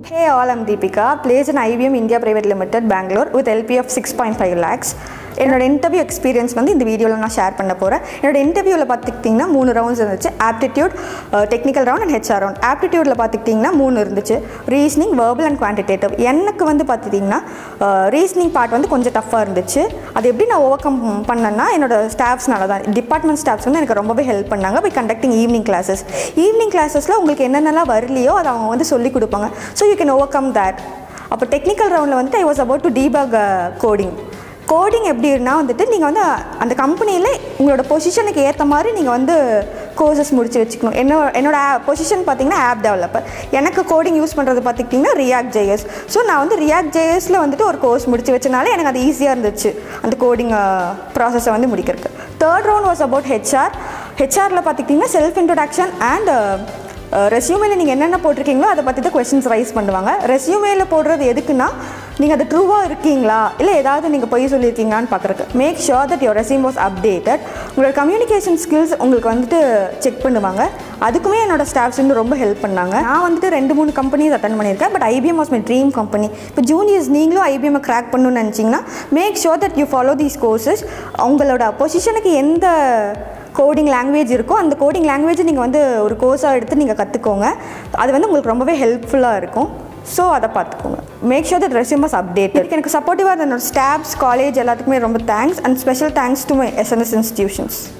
Hey all, I'm Deepika, placed in IBM India Private Limited, Bangalore with LP of 6.5 lakhs. என்னோட interview experience வந்து இந்த வீடியோவில் நான் share பண்ண போகிறேன் என்னோட இன்டர்வியூவில் பார்த்துக்கிட்டிங்கன்னா மூணு ரவுண்ட்ஸ் இருந்துச்சு aptitude technical round and HR round ஆப்டிடியூடில் பார்த்துக்கிட்டிங்கன்னா மூணு இருந்துச்சு ரீசனிங் வேர்பல் அண்ட் குவான்டிடேட்டிவ் எனக்கு வந்து பார்த்துட்டிங்கன்னா ரீசனிங் பார்ட் வந்து கொஞ்சம் டஃப்பாக இருந்துச்சு அது எப்படி நான் ஓவர் கம் பண்ணேன்னா என்னோட ஸ்டாஃப்ஸ்னால தான் டிபார்ட்மெண்ட் ஸ்டாஃப்ஸ் வந்து எனக்கு ரொம்பவே ஹெல்ப் பண்ணாங்க by conducting evening classes evening கிளாஸஸில் உங்களுக்கு என்னென்னலாம் வரலையோ அதை அவங்க வந்து சொல்லி கொடுப்பாங்க so you can overcome that அப்போ டெக்னிக்கல் ரவுண்டில் வந்துட்டு I was about to debug coding coding எப்படின்னா வந்துட்டு நீங்கள் வந்து அந்த கம்பெனியில் உங்களோட பொசிஷனுக்கு ஏற்ற மாதிரி நீங்கள் வந்து கோர்சஸ் முடிச்சு வச்சுக்கணும் என்ன என்னோட பொசிஷன் பார்த்தீங்கன்னா ஆப் டெவலப்பர் எனக்கு கோடிங் யூஸ் பண்ணுறது பார்த்துக்கிட்டிங்கன்னா ரியாக்ட் ஜேஎஸ் ஸோ நான் வந்து ரியாக்ட் ஜேஎஸில் வந்துட்டு ஒரு கோர்ஸ் முடிச்சு வச்சனால எனக்கு அது ஈஸியாக இருந்துச்சு அந்த கோடிங் ப்ராசஸை வந்து முடிக்கிறதுக்கு third round was about HR ஹெச்ஆரில் பார்த்துக்கிட்டிங்கன்னா செல்ஃப் இன்ட்ரொடக்ஷன் அண்ட் ரெஸ்யூமேல நீங்கள் என்னென்ன போட்டிருக்கீங்களோ அதை பற்றி தான் கொஷின்ஸ் ரைஸ் பண்ணுவாங்க ரெஸ்யூமேல போடுறது எதுக்குன்னா நீங்கள் அது ட்ரூவாக இருக்கீங்களா இல்லை ஏதாவது நீங்கள் பொய் சொல்லியிருக்கீங்களான்னு பார்க்குறக்கு make sure that your resume was updated உங்களோட கம்யூனிகேஷன் ஸ்கில்ஸ் உங்களுக்கு வந்துட்டு செக் பண்ணுவாங்க அதுக்குமே என்னோட ஸ்டாஃப்ஸ் வந்து ரொம்ப ஹெல்ப் பண்ணாங்க நான் வந்துட்டு ரெண்டு மூணு கம்பெனிஸ் அட்டன் பண்ணியிருக்கேன் but IBM was my dream company இப்போ ஜூனியர்ஸ் நீங்களும் ஐபிஎம்மை கிராக் பண்ணணும்னு நினச்சிங்கன்னா make sure that you follow these courses உங்களோட பொசிஷனுக்கு எந்த கோடிங் லாங்குவேஜ் இருக்கோ அந்த கோடிங் லாங்குவேஜ் நீங்கள் வந்து ஒரு கோர்ஸாக எடுத்து நீங்கள் கற்றுக்கோங்க அது வந்து உங்களுக்கு ரொம்பவே ஹெல்ப்ஃபுல்லாக இருக்கும் ஸோ அதை பார்த்துக்கோங்க make sure that resumes update எனக்கு சப்போர்ட்டிவாக இருந்த என்னோட ஸ்டாஃப்ஸ் காலேஜ் எல்லாத்துக்குமே ரொம்ப thanks and special thanks to my SNS institutions